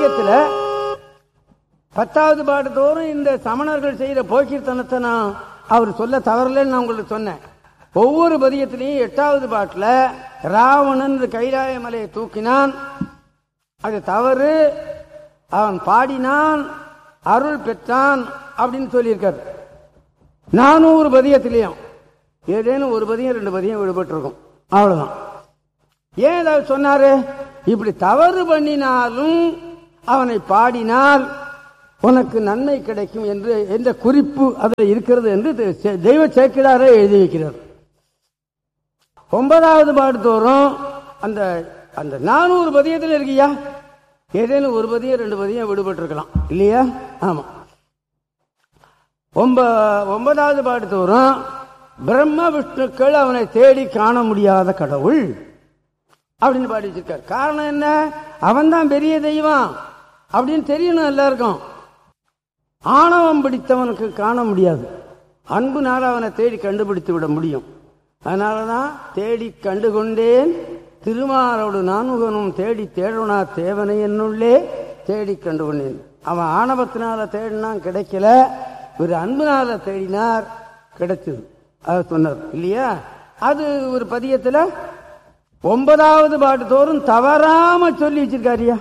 பதியத்துல பத்தாவது பாட்டு தோறும் இந்த சமணர்கள் செய்யற போக்கிர்த்தனத்தை நான் அவர் சொல்ல தவறலன்னு நான் உங்களுக்கு சொன்னேன் ஒவ்வொரு பதியத்திலையும் எட்டாவது பாட்டுல ராவணன் இந்த கைலாய மலையை தூக்கினான் அது தவறு அவன் பாடினான் அருள் பெற்றான் அப்படின்னு சொல்லியிருக்காரு நானூறு பதியத்திலையும் ஏதேனும் ஒரு பதியம் ரெண்டு பதியம் விடுபட்டிருக்கும் அவ்வளவுதான் ஏன் ஏதாவது சொன்னாரு இப்படி தவறு பண்ணினாலும் அவனை பாடினால் உனக்கு நன்மை கிடைக்கும் என்று என்ற குறிப்பு அதில் இருக்கிறது என்று தெ- தெய்வ சேக்கிடாரே எழுதி வைக்கிறார் ஒன்பதாவது பாடு தோறும் அந்த அந்த நானூறு பதியத்தில் இருக்கியா ஏதேனும் ஒரு பதியம் ரெண்டு பதியம் விடுபட்டிருக்கலாம் இல்லையா ஆமா ஒன்ப ஒன்பதாவது பாட்டு தோறும் பிரம்ம விஷ்ணுக்கள் அவனை தேடி காண முடியாத கடவுள் அப்படின்னு பாடி வச்சிருக்கார் காரணம் என்ன அவன் தான் பெரிய தெய்வம் அப்படின்னு தெரியணும் எல்லாருக்கும் ஆணவம் பிடித்தவனுக்கு காண முடியாது அன்புனால அவனை தேடி கண்டுபிடித்து விட முடியும் அதனாலதான் தேடி கண்டு கொண்டேன் திருமாரோடு நான்முகனும் தேடி தேடுனா தேவனை என்னுள்ளே தேடி கண்டு கொண்டேன் அவன் ஆணவத்தினால தேடினான் கிடைக்கல ஒரு அன்புனால தேடினார் கிடைச்சது அது சொன்னார் இல்லையா அது ஒரு பதியத்துல ஒன்பதாவது பாட்டு தோறும் தவறாம சொல்லி வச்சிருக்காரியா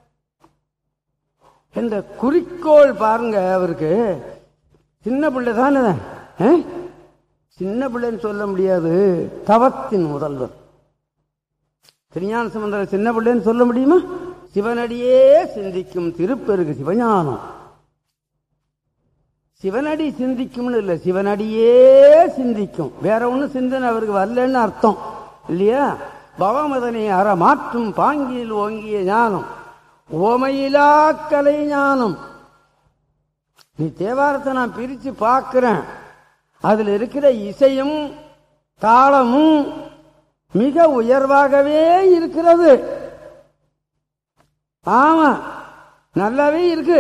இந்த குறிக்கோள் பாருங்க அவருக்கு சின்ன பிள்ளை தானே ஆ? சின்ன பிள்ளைன்னு சொல்ல முடியாது தவத்தின் முதல்வர் திருஞான சம்பந்தர் சின்ன பிள்ளைன்னு சொல்ல முடியுமா சிவனடியே சிந்திக்கும் திருப்பெருகு சிவஞானம் சிவனடி சிந்திக்கும்னு இல்லை சிவனடியே சிந்திக்கும் வேற ஒன்றும் சிந்தனை அவருக்கு வரலன்னு அர்த்தம் இல்லையா பவமதனை அற மாற்றும் பாங்கில் ஓங்கிய ஞானம் ஓமையிலா கலை ஞானம் நீ தேவாரத்தை நான் பிரிச்சு பார்க்கிறேன் அதுல இருக்கிற இசையும் தாளமும் மிக உயர்வாகவே இருக்கிறது ஆமா நல்லாவே இருக்கு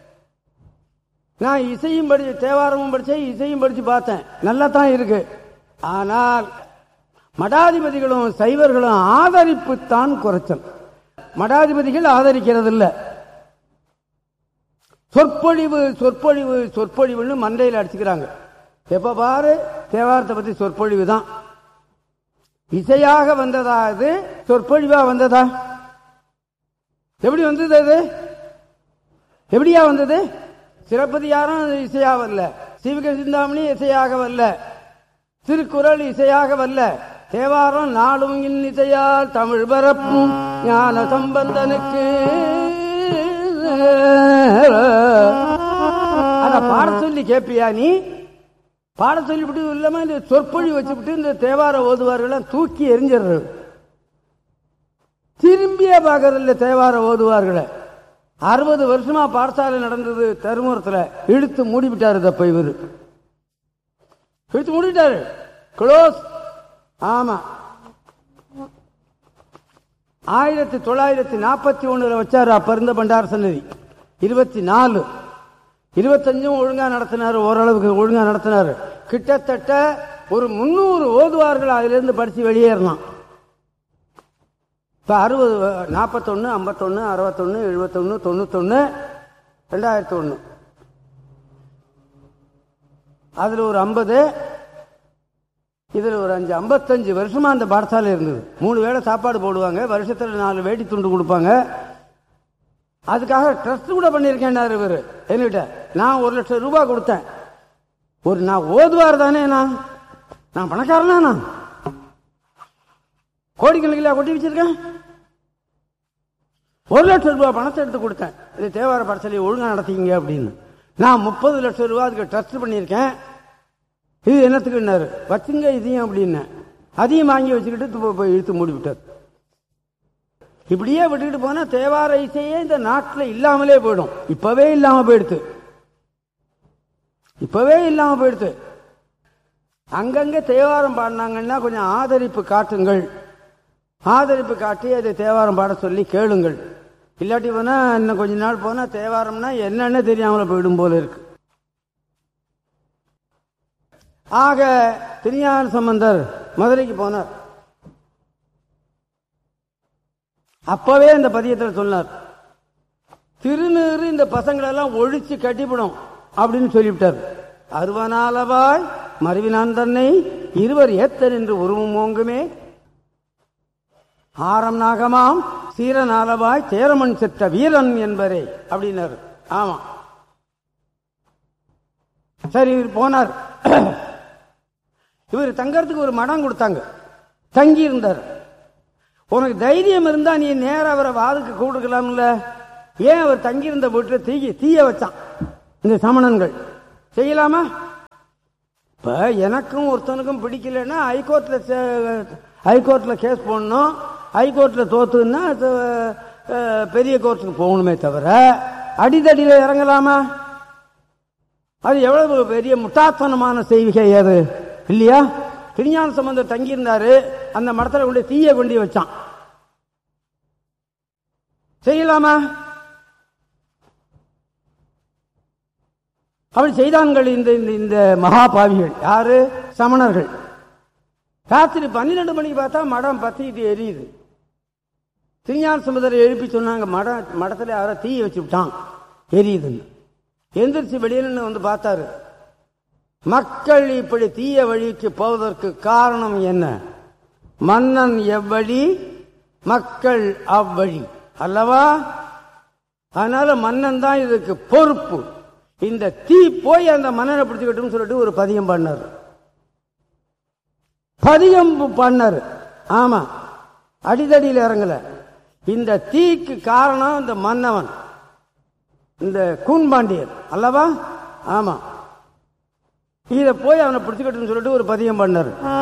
நான் இசையும் படி தேவாரமும் படிச்சேன் இசையும் படிச்சு பார்த்தேன் நல்லா தான் இருக்கு ஆனால் மடாதிபதிகளும் சைவர்களும் ஆதரிப்பு தான் குறைச்சல் மடாதிபதிகள் ஆதரிக்கிறது இல்ல சொற்பொழிவு சொற்பொழிவு சொற்பொழிவுன்னு மண்டையில் அடிச்சுக்கிறாங்க எப்ப பாரு தேவாரத்தை பத்தி சொற்பொழிவு தான் இசையாக வந்ததா அது சொற்பொழிவா வந்ததா எப்படி வந்தது அது எப்படியா வந்தது சிறப்பதிகாரம் இசையா வரல சிவக சிந்தாமணி இசையாக வரல திருக்குறள் இசையாக வரல தேவாரம் நாளும் இன் இசையால் தமிழ் பரப்பும் ஞான சம்பந்தனுக்கு அத பாட சொல்லி கேப்பியா நீ பாட சொல்லிவிட்டு இல்லாம இந்த சொற்பொழி வச்சுவிட்டு இந்த தேவார ஓதுவார்கள் தூக்கி எரிஞ்சிடுறது திரும்பியே பார்க்கறதில்ல தேவார ஓதுவார்களை அறுபது வருஷமா பாடசாலை நடந்தது தருமபுரத்துல இழுத்து மூடிவிட்டாரு தப்ப இவரு இழுத்து மூடிட்டாரு க்ளோஸ் ஆமா ஆயிரத்தி தொள்ளாயிரத்தி நாற்பத்தி ஒண்ணுல வச்சாரு அப்ப இருந்த பண்டார சன்னதி இருபத்தி நாலு இருபத்தஞ்சும் ஒழுங்கா நடத்தினாரு ஓரளவுக்கு ஒழுங்கா நடத்தினாரு கிட்டத்தட்ட ஒரு முன்னூறு ஓதுவார்கள் அதுல இருந்து படிச்சு வெளியேறலாம் இப்ப அறுபது நாற்பத்தொன்னு ஐம்பத்தொன்னு அறுபத்தொன்னு எழுபத்தொன்னு தொண்ணூத்தொன்னு ரெண்டாயிரத்தி ஒண்ணு அதுல ஒரு ஐம்பது இதுல ஒரு அஞ்சு ஐம்பத்தஞ்சு வருஷமா அந்த பாடசாலை இருந்தது மூணு வேளை சாப்பாடு போடுவாங்க வருஷத்துல நாலு வேட்டி துண்டு கொடுப்பாங்க அதுக்காக ட்ரஸ்ட் கூட பண்ணியிருக்கேன் இவர் என்கிட்ட நான் ஒரு லட்சம் ரூபாய் கொடுத்தேன் ஒரு நான் ஓதுவார் தானே நான் நான் பணக்காரனா நான் கோடிக்கணக்கில் கொட்டி வச்சிருக்கேன் ஒரு லட்சம் ரூபாய் பணத்தை எடுத்து கொடுத்தேன் இது தேவார பாடசாலையை ஒழுங்கா நடத்திங்க அப்படின்னு நான் முப்பது லட்சம் ரூபாய் அதுக்கு ட்ரஸ்ட் பண்ணியிருக்கேன் இது என்னத்துக்குன்னாரு வச்சுங்க இதையும் அப்படின்னு அதையும் வாங்கி வச்சுக்கிட்டு இப்ப போய் இழுத்து மூடி விட்டார் இப்படியே விட்டுக்கிட்டு போனா தேவார இசையே இந்த நாட்டில் இல்லாமலே போயிடும் இப்பவே இல்லாம போயிடுத்து இப்பவே இல்லாம போயிடுத்து அங்கங்க தேவாரம் பாடினாங்கன்னா கொஞ்சம் ஆதரிப்பு காட்டுங்கள் ஆதரிப்பு காட்டி அதை தேவாரம் பாட சொல்லி கேளுங்கள் இல்லாட்டி போனா இன்னும் கொஞ்ச நாள் போனா தேவாரம்னா என்னன்னு தெரியாமல போயிடும் போல இருக்கு ஆக திருஞான சம்பந்தர் மதுரைக்கு போனார் அப்பவே இந்த பதியத்தில் சொன்னார் திருநீறு இந்த பசங்களெல்லாம் ஒழிச்சு கட்டிவிடும் அப்படின்னு சொல்லிவிட்டார் அருவனாலவாய் மறைவினான் தன்னை இருவர் ஏத்தர் என்று உருவம் ஓங்குமே ஆரம் நாகமாம் சீரனாலவாய் சேரமன் செத்த வீரன் என்பரே அப்படின்னாரு ஆமா சரி இவர் போனார் இவர் தங்கறதுக்கு ஒரு மடம் கொடுத்தாங்க தங்கி இருந்தார் உனக்கு தைரியம் இருந்தா நீ நேரா அவரை வாதுக்கு கூடுக்கலாம்ல ஏன் அவர் தங்கியிருந்த வீட்டில் தீய தீய வச்சான் இந்த சமணன்கள் செய்யலாமா இப்ப எனக்கும் ஒருத்தனுக்கும் பிடிக்கலன்னா ஹைகோர்ட்ல ஹைகோர்ட்ல கேஸ் போடணும் ஹைகோர்ட்ல தோத்துன்னா அது, அஹ், பெரிய கோர்ட்டுக்கு போகணுமே தவிர அடிதடியில் இறங்கலாமா அது எவ்வளவு பெரிய முட்டாத்தனமான செய்விகை அது இல்லையா திருஞான சம்பந்தர் தங்கியிருந்தாரு அந்த மடத்துல கொண்டு தீய கொண்டு வச்சான் செய்யலாமா அப்படி செய்தான்கள் இந்த இந்த இந்த மகாபாவிகள் யாரு சமணர்கள் ராத்திரி பன்னிரெண்டு மணிக்கு பார்த்தா மடம் பத்திக்கிட்டு எரியுது திருஞான சமுதரை எழுப்பி சொன்னாங்க மடம் மடத்துல யாரோ தீய வச்சு விட்டான் எரியுதுன்னு எந்திரிச்சு வெளியில வந்து பார்த்தாரு மக்கள் இப்படி தீய வழிக்கு போவதற்கு காரணம் என்ன மன்னன் எவ்வழி மக்கள் அவ்வழி அல்லவா அதனால மன்னன் தான் இதுக்கு பொறுப்பு இந்த தீ போய் அந்த மன்னனை பிடிச்சுக்கிட்டும் சொல்லிட்டு ஒரு பதியம் பண்ணார் பதியம் பண்ணாரு ஆமா அடிதடியில் இறங்கல இந்த தீக்கு காரணம் இந்த மன்னவன் இந்த கூன்பாண்டியன் அல்லவா ஆமா இத போய் அவனை பிடிச்சுக்கிட்டுன்னு சொல்லிட்டு ஒரு பதியம் பண்ணாரு